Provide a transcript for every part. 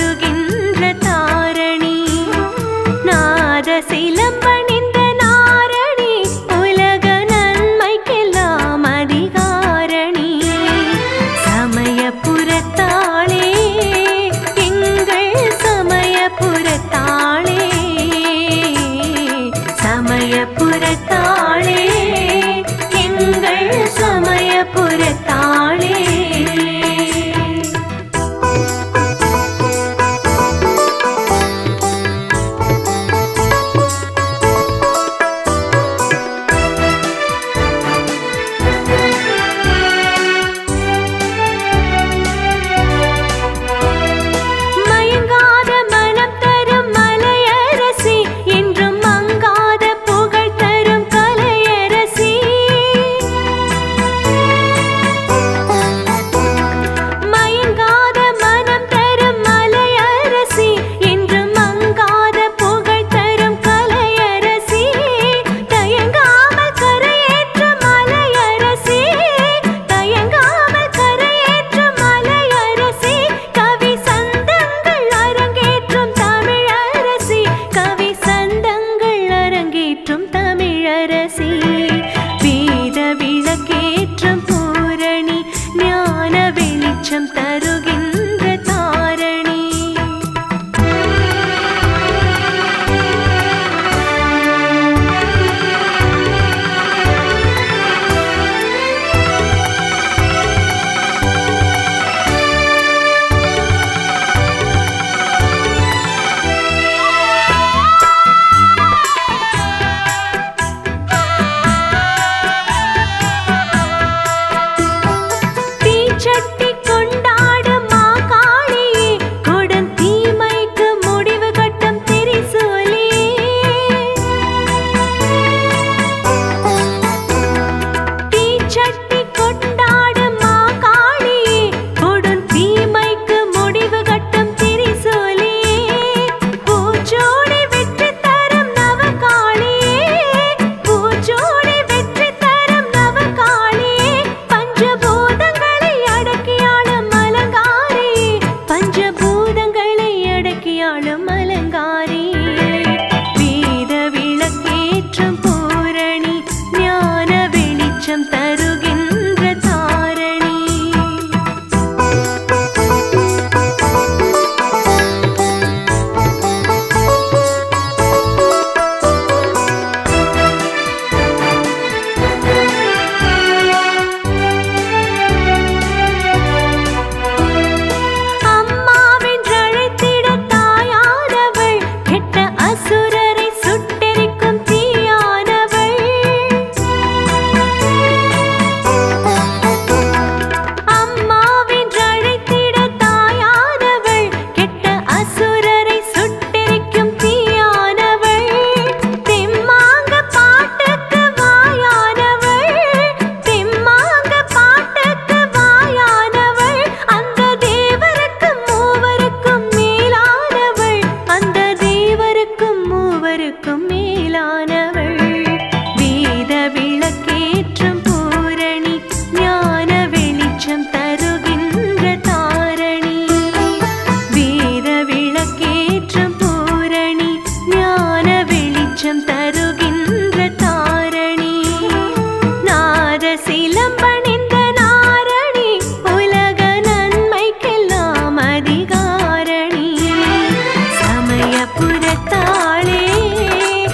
தருகின்ற தாரணி நாத சிலம்பணிந்த நாரணி உலக நன்மைக்கெல்லாம் அதிகாரணி சமயபுரத்தாளே எங்கள் சமயபுரத்தாளே சமயபுரத்தாளே எங்கள் சமயபுரத்தாளே மயங்காத மனம் தரும் மலையரசி என்றும் மங்காத புகழ் தரும் கலையரசி மயங்காத மனம் தரும் மலையரசி என்றும் மங்காத புகழ் தரும் கலையரசி தயங்காமல் கரையேற்ற மலையரசி தயங்காமல் கரையேற்ற மலையரசி கவி சந்தங்கள் அரங்கேற்றும் தமிழரசி கவி சந்தங்கள் அரங்கேற்றும் தமிழரசி வேத விளக்கேற்றும் பூரணி ஞான வெளிச்சம் தருகின்ற தாரணி தீச்சட்டி கொண்டாடும் மாகாளியே கொடும் தீமைக்கு முடிவு கட்டும் திரிசூலியே தீச்சட்டி கொண்டாடும் மாகாளியே கொடும் தீமைக்கு முடிவு கட்டும் திரிசூலியே பூச்சோடி வெற்றி தரும் நவகாளியே பூச்சோடி வெற்றி தரும் நவகாளியே பஞ்சபூதங்களை அடக்கியாளும் அலங்காரியே பஞ்சபூதங்களை அடக்கியாளும் அலங்காரியே வேத விளக்கேற்றும் பூரணி ஞான வெளிச்சம் தருகின்ற தாரணி அம்மாவென்றழைத்திட தாயானவள் கெட்ட அசுரரை சுட்டெரிக்கும் தீயானவள் அம்மாவென்றழைத்திட தாயானவள் கெட்ட அசுரரை சுட்டெரிக்கும் தீயானவள் தெம்மாங்க பாட்டுக்கு வாயானவள் தெம்மாங்க பாட்டுக்கு வாயானவள் அந்த தேவருக்கும் மூவருக்கும் மேலானவள் அந்த தேவருக்கும் மூவருக்கும் மேலானவள் வேத விளக்கேற்றும் பூரணி ஞான வெளிச்சம் தருகின்ற தாரணி வேத விளக்கேற்றும் பூரணி ஞான வெளிச்சம் தருகின்ற தாரணி நாத சிலம்பணிந்த நாரணி உலக நன்மைக்கெல்லாம் அதிகாரணி சமயபுரத்தாளே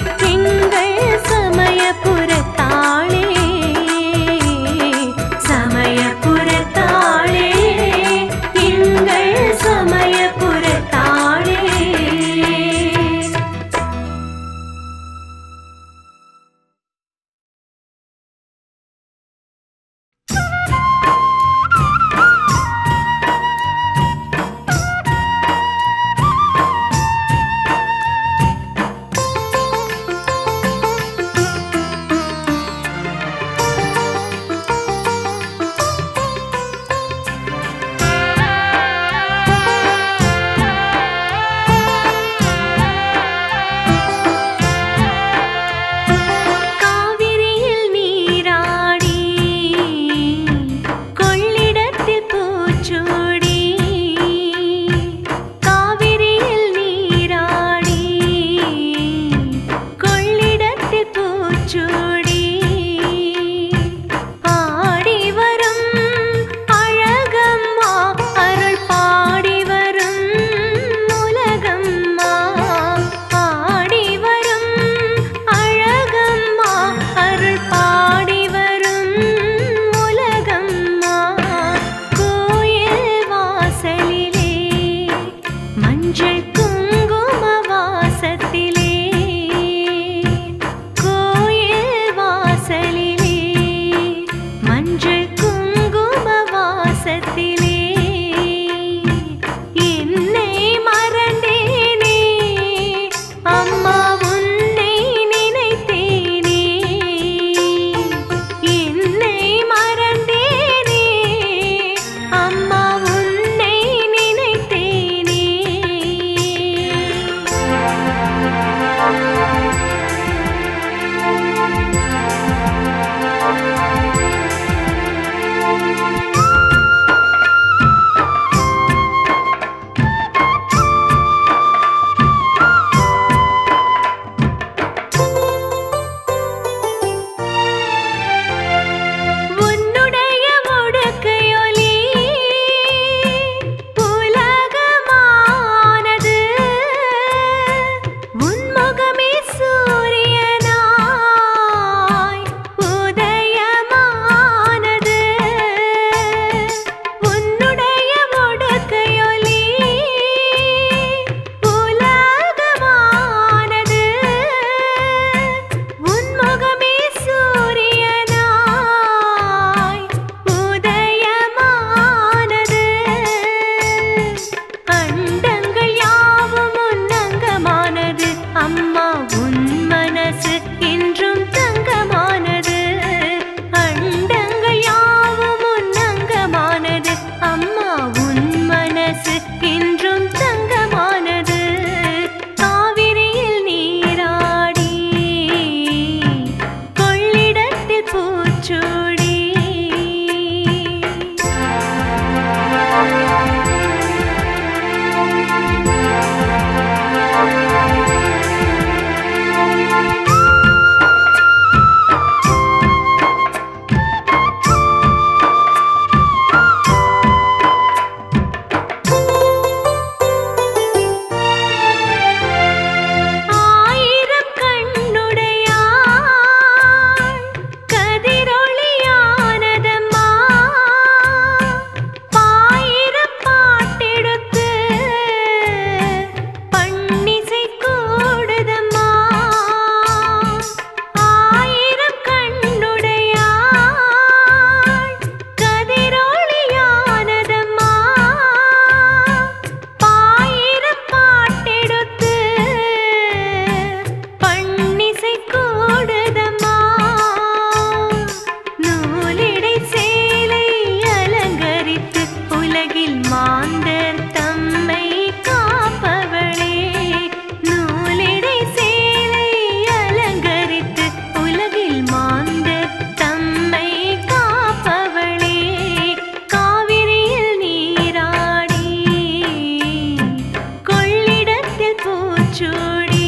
பூச்சூடி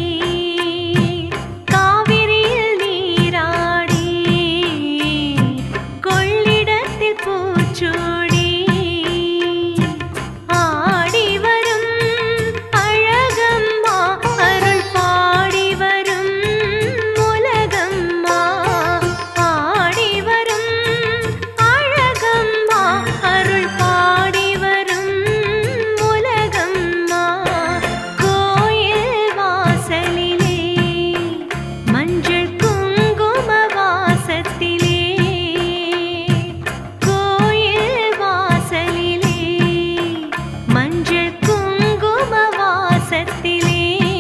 காவிரியில் நீராடி கொள்ளிடத்தில் பூச்சூடி ஆடி வரும் அழகம்மா அருள் பாடி வரும் உலகம்மா ஆடி வரும் அழகம்மா அருள் பாடி வரும் உலகம்மா கோயில் வாசலிலே மஞ்சள் குங்கும வாசத்திலே கோயில் வாசலிலே மஞ்சள் குங்கும வாசத்திலே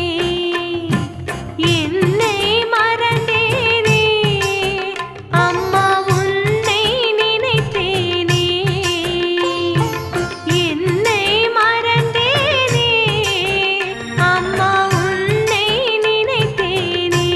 என்னை மறந்தேனே அம்மா உன்னை நினைத்தேனே என்னை மறந்தேனே அம்மா உன்னை நினைத்தேனே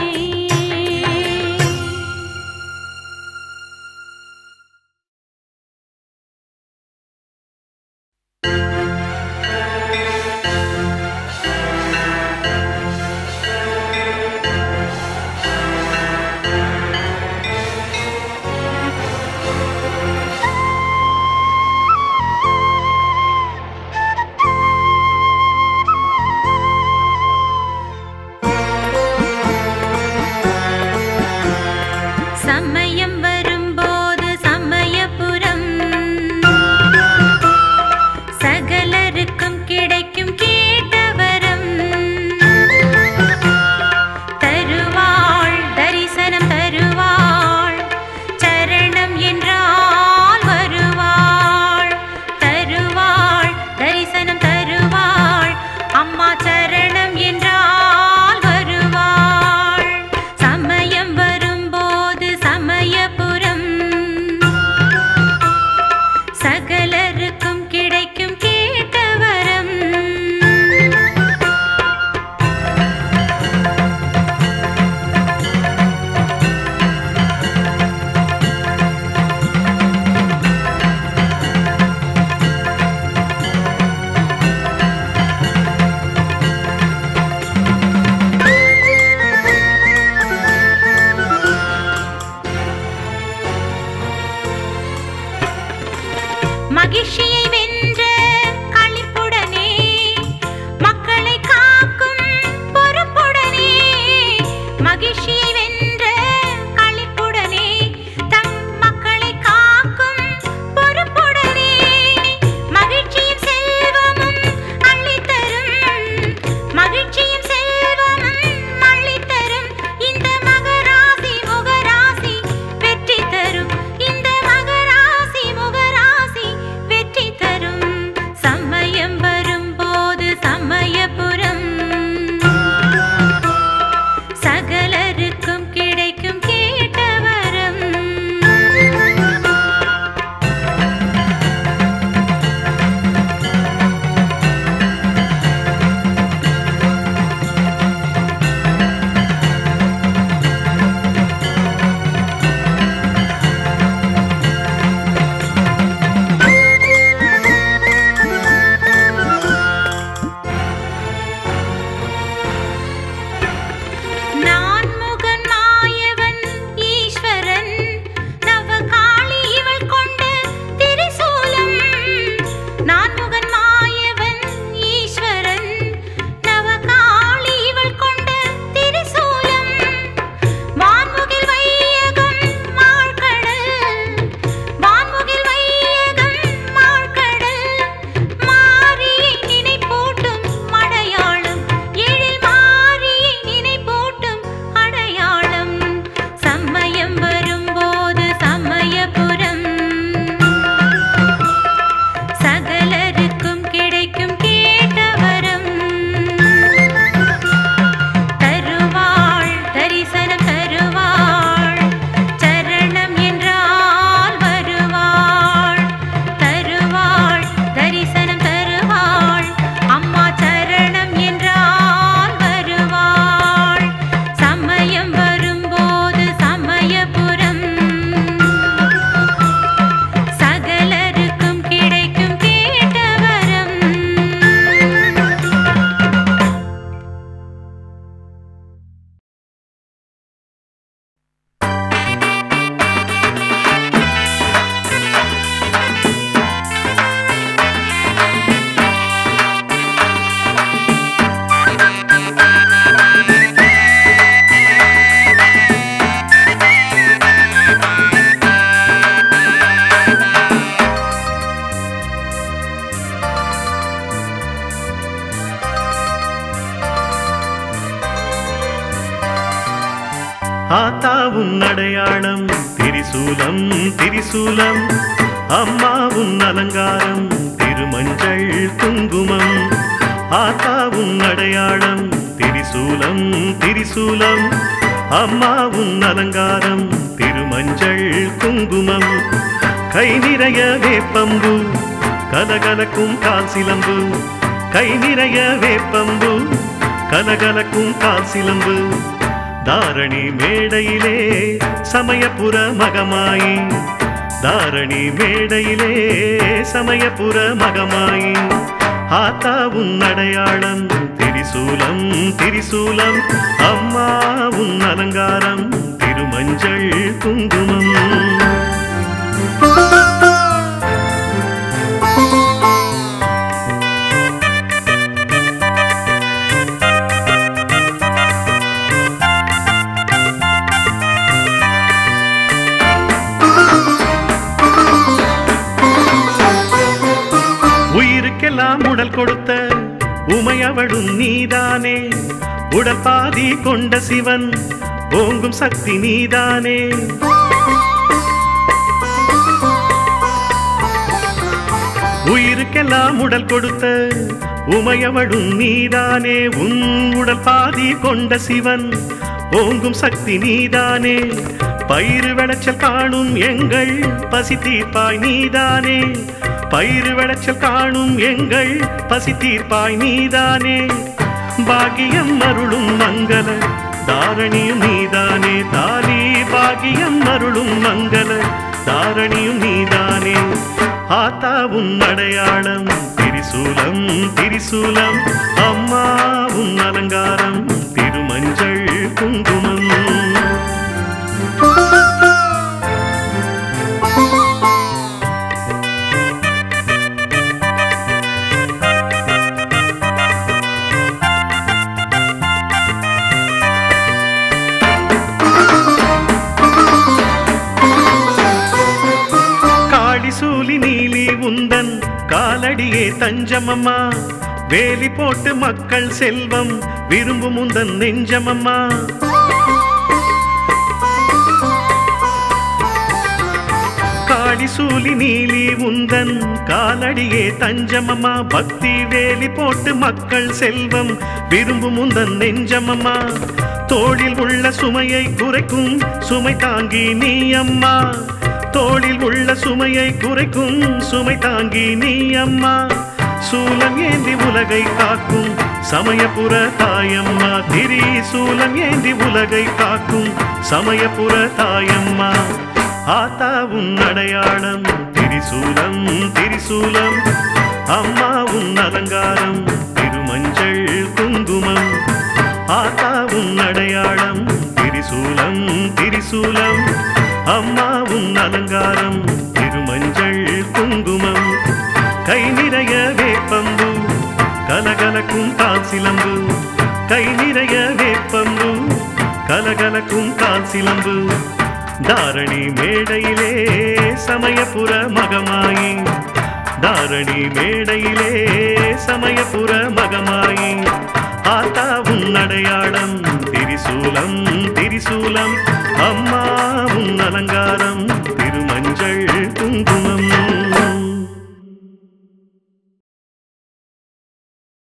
சமயம் வரும்போது சமயபுரம் சகலருக்கும் கிடைக்கும் கேட்டவரம் தருவாள் தரிசனம் தருவாள் சரணம் என்றால் வருவாள் தருவாள் தரிசனம் தருவாள் அம்மா சரணம் என்றால் வருவாள் சமயம் வரும்போது சமயபுரம் சகலருக்கும் கிடைக்கும் கேட்டவரம் மகிழ்ச்சியை வென்ற களிப்புடனே மக்களை காக்கும் பொறுப்புடனே மகிழ்ச்சியை வென்ற களிப்புடனே தம் மக்களை காக்கும் பொறுப்புடனே மகிழ்ச்சியும் செல்வமும் அள்ளித்தரும் மகிழ்ச்சியும் செல்வமும் அள்ளித்தரும் இந்த மகராசி முகராசி வெற்றி தரும் இந்த மகராசி முகராசி வெற்றி தரும் சமயம் வரும்போது சமயபுரம் சகலருக்கும் கிடைக்கும் கேட்டவரம் ஆத்தாவும் அடையாளம் திரிசூலம் திரிசூலம் அம்மாவும் அலங்காரம் திருமஞ்சள் குங்குமம் ஆத்தாவும் அடையாளம் திரிசூலம் திரிசூலம் அம்மாவும் அலங்காரம் திருமஞ்சள் குங்குமம் கை நிறைய வேப்பம்பு கலகலக்கும் கால் சிலம்பு கை நிறைய வேப்பம்பு கலகலக்கும் கால் சிலம்பு தாரணி மேடையிலே சமயபுர மகமாயி தாரணி மேடையிலே சமயபுர மகமாயி ஆத்தாவும் அடையாளம் திரிசூலம் திரிசூலம் அம்மாவும் அலங்காரம் திருமஞ்சள் குங்குமம் உயிருக்கெல்லாம் உடல் கொடுத்த உமையவளும் நீதானே உடல் பாதி கொண்ட சிவன் ஓங்கும் சக்தி நீதானே உயிருக்கெல்லாம் உடல் கொடுத்த உமையவளும் நீதானே உன் உடல் பாதி கொண்ட சிவன் ஓங்கும் சக்தி நீதானே பயிறு விளைச்சல் காணும் எங்கள் பசி தீர்ப்பாய் நீதானே பயிறு விளைச்சல் காணும் எங்கள் பசி தீர்ப்பாய் நீதானே பாகியம் அருளும் மங்கள தாரணியும் நீதானே தாலி பாகியம் அருளும் மங்கள தாரணியும் நீதானே ஆத்தாவும் அடையாளம் திரிசூலம் திரிசூலம் அம்மாவும் அலங்காரம் திருமஞ்சள் குங்குமம் காளி சூலி நீலி உந்தன் காலடியே தஞ்சமம்மா வேலி போட்டு மக்கள் செல்வம் விரும்பும் உந்தன் நெஞ்சமம்மா காளி சூலி நீலி உந்தன் காலடியே தஞ்சமம்மா பக்தி வேலி போட்டு மக்கள் செல்வம் விரும்பும் உந்தன் நெஞ்சமம்மா தோளில் உள்ள சுமையை குறைக்கும் சுமை தாங்கி நீ அம்மா தோளில் உள்ள சுமையை குறைக்கும் சுமை தாங்கி நீ அம்மா சூலம் ஏந்தி உலகை காக்கும் சமயபுர தாயம்மா திரி சூலம் ஏந்தி உலகை காக்கும் சமயபுர தாயம்மா ஆத்தாவும் அடையாளம் திரிசூலம் திரிசூலம் அம்மாவும் அலங்காரம் திருமஞ்சள் குங்குமம் ஆத்தாவும் அடையாளம் திரிசூலம் திரிசூலம் அம்மாவும் அலங்காரம் திருமஞ்சள் குங்குமம் கை நிறைய வேப்பம்பு கலகலக்கும் கால் சிலம்பு கை நிறைய வேப்பம்பு கலகலக்கும் கால் சிலம்பு தாரணி மேடையிலே சமயபுர மகமாயி தாரணி மேடையிலே சமயபுர மகமாயி ஆத்தாவும் அடையாளம்